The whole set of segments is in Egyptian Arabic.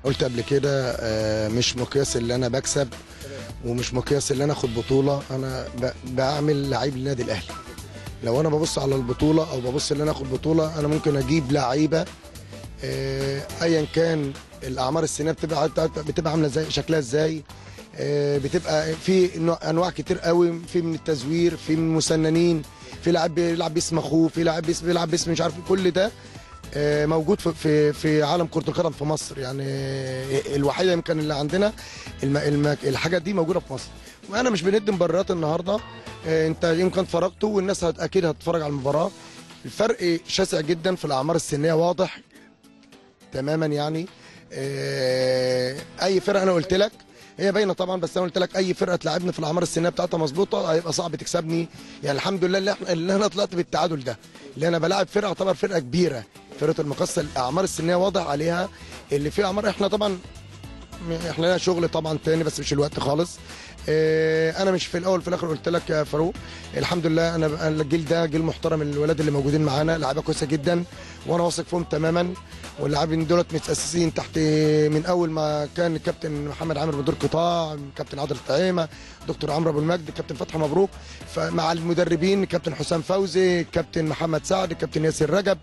قلت قبل كده آه، مش مقياس اللي انا بكسب ومش مقياس اللي انا اخد بطوله انا ب- بعمل لعيب للنادي الاهلي لو انا ببص على البطوله او ببص ان انا اخد بطوله انا ممكن اجيب لعيبه آه، ايا كان الاعمار السنيه بتبقى بتبقى عامله ازاي شكلها ازاي آه، بتبقى في نوع- انواع كتير قوي في من التزوير في من المسننين في لاعب بيلعب باسم اخوه في لاعب بيس- بيلعب باسم مش عارف كل ده آه، موجود في في في عالم كره القدم في مصر يعني آه، الوحيده يمكن اللي عندنا الم الم الحاجات دي موجوده في مصر وانا مش بندي مبررات النهارده آه، انت يمكن اتفرجت والناس هت- اكيد هتتفرج على المباراه الفرق شاسع جدا في الاعمار السنيه واضح تماما يعني آه، اي فرقه انا قلت لك هي باينه طبعا بس انا قلت لك اي فرقه تلعبني في الاعمار السنيه بتاعتها مظبوطه هيبقى صعب تكسبني يعني الحمد لله اللي, احنا اللي انا طلعت بالتعادل ده اللي انا بلاعب فرقه تعتبر فرقه كبيره فرقه المقصه الاعمار السنيه واضح عليها اللي في اعمار احنا طبعا احنا لنا شغل طبعا تاني بس مش الوقت خالص اه، انا مش في الاول في الاخر قلت لك يا فاروق الحمد لله انا أنا الجيل ده جيل محترم الولاد اللي موجودين معانا لعيبه كويسه جدا وانا واثق فيهم تماما واللاعبين دولت متاسسين تحت من اول ما كان الكابتن محمد عامر مدير قطاع كابتن عادل طعيمه دكتور عمرو ابو المجد كابتن فتحي مبروك فمع المدربين كابتن حسام فوزي كابتن محمد سعد كابتن ياسر رجب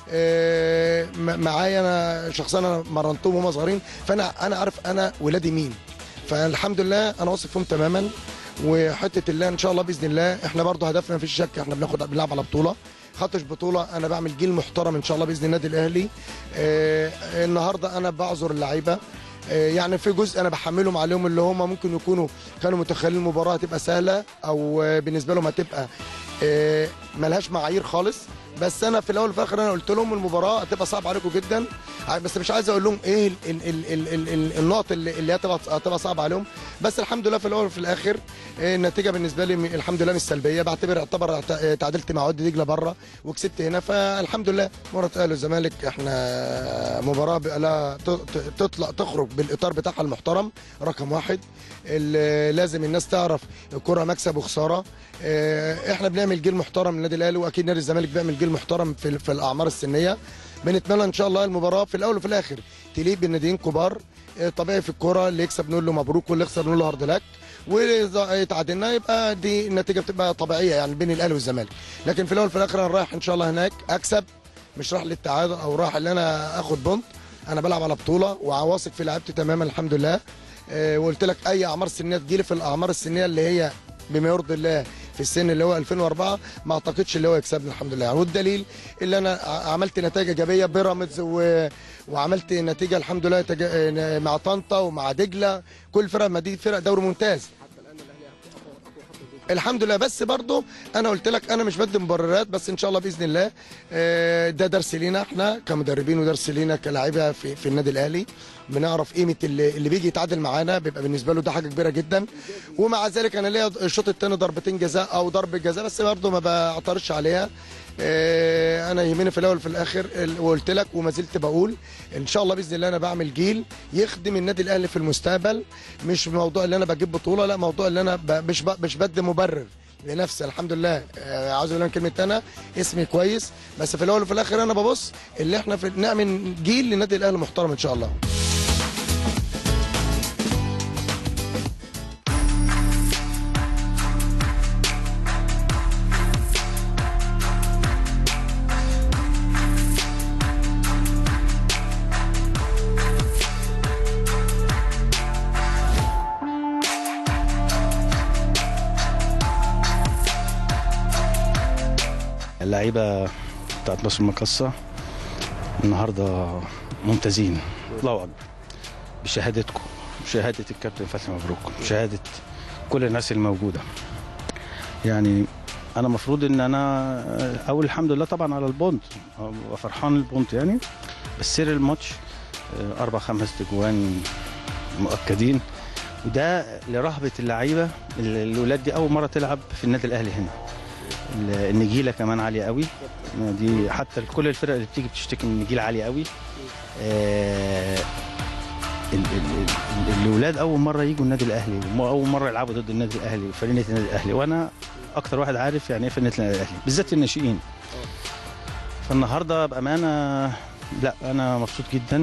آه، م- معايا انا شخصيا انا مرنتهم وهم صغيرين فانا انا عارف انا ولادي مين فالحمد لله انا واثق فيهم تماما وحته الله ان شاء الله باذن الله احنا برضو هدفنا مفيش شك احنا بناخد بنلعب على بطوله خدتش بطوله انا بعمل جيل محترم ان شاء الله باذن النادي الاهلي آه النهارده انا بعذر اللعيبه آه، يعني في جزء انا بحملهم عليهم اللي هم ممكن يكونوا كانوا متخيلين المباراه هتبقى سهله او آه، بالنسبه لهم هتبقى آه، ملهاش معايير خالص بس انا في الاول وفي الاخر انا قلت لهم المباراه هتبقى صعبه عليكم جدا ع- بس مش عايز اقول لهم ايه ال ال ال ال ال ال النقط اللي, اللي هتبقى هتبقى صعبه عليهم بس الحمد لله في الاول وفي الاخر آه، النتيجه بالنسبه لي م- الحمد لله مش سلبيه بعتبر اعتبر اعت- آه، تعادلت مع وادي دجله بره وكسبت هنا فالحمد لله مباراه الاهلي والزمالك احنا مباراه بقى لها ت- ت- تطلع تخرج بالاطار بتاعها المحترم رقم واحد اللي لازم الناس تعرف الكره مكسب وخساره آه، احنا بنعمل جيل محترم للنادي الاهلي واكيد نادي الزمالك بيعمل جيل محترم في, في الاعمار السنيه بنتمنى ان شاء الله المباراه في الاول وفي الاخر تليق بالناديين كبار آه، طبيعي في الكوره اللي يكسب نقول له مبروك واللي يخسر نقول له هارد لك واذا اتعادلنا يبقى دي النتيجه بتبقى طبيعيه يعني بين الاهلي والزمالك لكن في الاول وفي الاخر انا رايح ان شاء الله هناك اكسب مش رايح للتعادل او رايح ان انا اخد بونت انا بلعب على بطوله وواثق في لعيبتي تماما الحمد لله آه، وقلت لك اي اعمار سنيه تجيلي في الاعمار السنيه اللي هي بما يرضي الله في السن اللي هو 2004 ما اعتقدش اللي هو يكسبني الحمد لله يعني والدليل اللي انا ع- عملت نتائج ايجابيه بيراميدز و... وعملت نتيجه الحمد لله تج... آه، مع طنطا ومع دجله كل فرق ما دي فرق دوري ممتاز الحمد لله بس برضو انا قلت لك انا مش بدي مبررات بس ان شاء الله باذن الله آه، ده درس لينا احنا كمدربين ودرس لينا كلاعيبه في, في النادي الاهلي بنعرف قيمه اللي, اللي بيجي يتعادل معانا بيبقى بالنسبه له ده حاجه كبيره جدا ومع ذلك انا ليا الشوط الثاني ضربتين جزاء او ضربه جزاء بس برضو ما بعترضش عليها آه، انا يهمني في الاول وفي الاخر ال- وقلت لك وما زلت بقول ان شاء الله باذن الله انا بعمل جيل يخدم النادي الاهلي في المستقبل مش موضوع اللي انا بجيب بطوله لا موضوع اللي انا ب- مش ب- مش بدي مبرر لنفسي الحمد لله آه، عاوز اقول لك كلمه انا اسمي كويس بس في الاول وفي الاخر انا ببص اللي احنا في نعمل جيل للنادي الاهلي محترم ان شاء الله اللعيبه بتاعت مصر المقصه النهارده ممتازين الله اكبر بشهادتكم بشهاده الكابتن فتحي مبروك بشهاده كل الناس الموجوده يعني انا المفروض ان انا اول الحمد لله طبعا على البونت وفرحان البونت يعني بس سير الماتش آه، اربع خمس تجوان مؤكدين وده لرهبه اللعيبه الاولاد دي اول مره تلعب في النادي الاهلي هنا النجيله كمان عاليه قوي دي حتى كل الفرق اللي بتيجي بتشتكي من النجيله عاليه قوي آه، ال- ال- ال- الاولاد اول مره يجوا النادي الاهلي واول مره يلعبوا ضد النادي الاهلي فرينه النادي الاهلي وانا اكتر واحد عارف يعني ايه فرينه النادي الاهلي بالذات الناشئين فالنهارده بامانه لا انا مبسوط جدا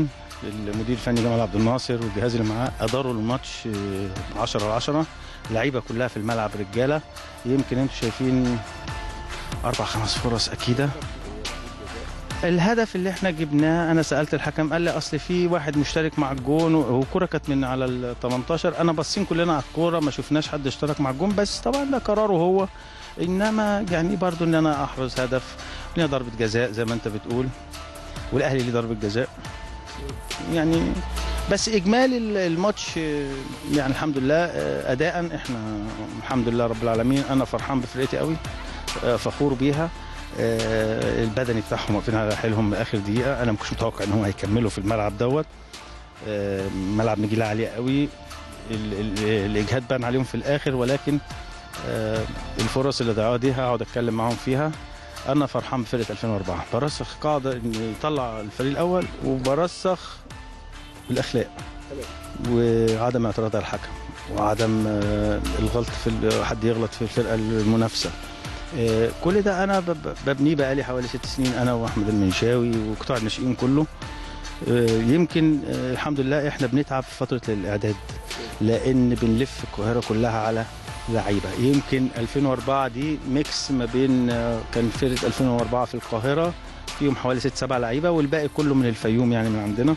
المدير الفني جمال عبد الناصر والجهاز اللي معاه اداروا الماتش 10 على 10 اللعيبه كلها في الملعب رجاله يمكن انتم شايفين اربع خمس فرص اكيده الهدف اللي احنا جبناه انا سالت الحكم قال لي اصل في واحد مشترك مع الجون والكره كانت من على ال 18 انا باصين كلنا على الكوره ما شفناش حد اشترك مع الجون بس طبعا ده قراره هو انما يعني برضو ان انا احرز هدف لينا ضربه جزاء زي ما انت بتقول والاهلي ليه ضربه جزاء يعني بس اجمالي ال- الماتش آه، يعني الحمد لله آه، اداء احنا الحمد لله رب العالمين انا فرحان بفرقتي قوي آه، فخور بيها آه، البدني بتاعهم واقفين على حيلهم لاخر دقيقه انا ما كنتش متوقع ان هم هيكملوا في الملعب دوت آه، ملعب نجيله عاليه قوي ال- ال- الاجهاد بان عليهم في الاخر ولكن آه، الفرص اللي ضيعوها دي هقعد اتكلم معاهم فيها انا فرحان بفرقه 2004 برسخ قاعده ان يطلع الفريق الاول وبرسخ الاخلاق وعدم اعتراض على الحكم وعدم آه، الغلط في ال- حد يغلط في الفرقه المنافسه آه، كل ده انا بب- ببنيه بقالي حوالي ست سنين انا واحمد المنشاوي وقطاع الناشئين كله آه، يمكن آه، الحمد لله احنا بنتعب في فتره الاعداد لان بنلف القاهره كلها على لعيبه يمكن 2004 دي ميكس ما بين آه، كان فرقه 2004 في القاهره فيهم حوالي ست سبع لعيبه والباقي كله من الفيوم يعني من عندنا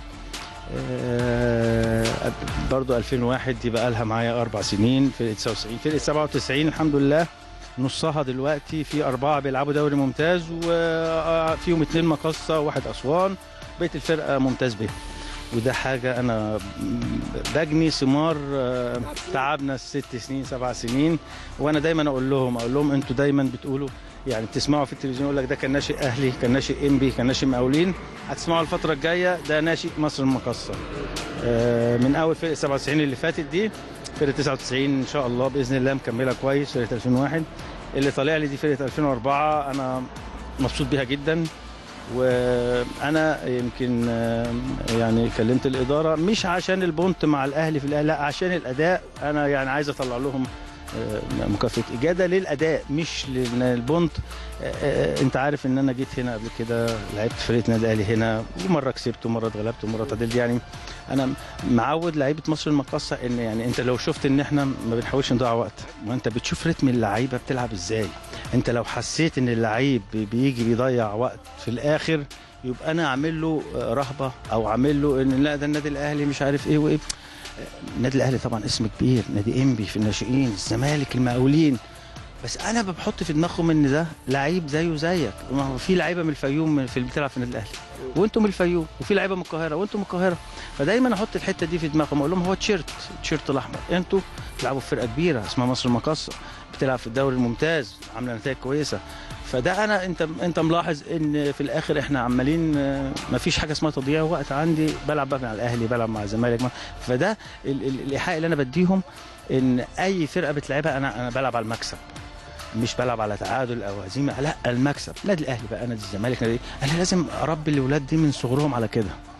آه، برضو 2001 دي بقى لها معايا اربع سنين فرقه 99 فرقه 97 الحمد لله نصها دلوقتي في اربعه بيلعبوا دوري ممتاز وفيهم اتنين مقصه وواحد اسوان بقيه الفرقه ممتاز به وده حاجه انا بجني ثمار آه، تعبنا الست سنين سبع سنين وانا دايما اقول لهم اقول لهم انتوا دايما بتقولوا يعني بتسمعوا في التلفزيون يقول لك ده كان ناشئ اهلي كان ناشئ انبي كان ناشئ مقاولين هتسمعوا الفتره الجايه ده ناشئ مصر المقصه آه، من اول فرقه 97 اللي فاتت دي فرقه 99 ان شاء الله باذن الله مكمله كويس فرقه 2001 اللي طالع لي دي فرقه 2004 انا مبسوط بيها جدا وانا يمكن آه، يعني كلمت الاداره مش عشان البونت مع الاهلي في الاهلي لا عشان الاداء انا يعني عايز اطلع لهم آه، مكافاه اجاده للاداء مش لان البونت آه، آه، انت عارف ان انا جيت هنا قبل كده لعبت في فرقه نادي الاهلي هنا ومره كسبت ومره اتغلبت ومره اتعادلت يعني انا معود لعيبه مصر المقاصه ان يعني انت لو شفت ان احنا ما بنحاولش نضيع وقت وانت بتشوف رتم اللعيبه بتلعب ازاي انت لو حسيت ان اللعيب بيجي بيضيع وقت في الاخر يبقى انا اعمل له آه، رهبه او اعمل له ان لا ده النادي الاهلي مش عارف ايه وايه النادي الاهلي طبعا اسم كبير نادي انبي في الناشئين الزمالك المقاولين بس انا بحط في دماغهم ان ده لعيب زيه زيك ما هو في لعيبه من الفيوم من- في بتلعب في النادي الاهلي وانتم من الفيوم وفي لعيبه من القاهره وانتم من القاهره فدايما احط الحته دي في دماغهم اقول لهم هو تيشيرت التيشيرت الاحمر انتوا بتلعبوا في فرقه كبيره اسمها مصر المقاصه بتلعب في الدوري الممتاز عامله نتائج كويسه فده انا انت انت ملاحظ ان في الاخر احنا عمالين ما فيش حاجه اسمها تضييع وقت عندي بلعب بقى مع الاهلي بلعب مع الزمالك مع- فده ال- ال- الايحاء اللي انا بديهم ان اي فرقه بتلعبها انا انا بلعب على المكسب مش بلعب على تعادل او هزيمه لا المكسب نادي الاهلي بقى نادي الزمالك نادي انا لازم اربي الاولاد دي من صغرهم على كده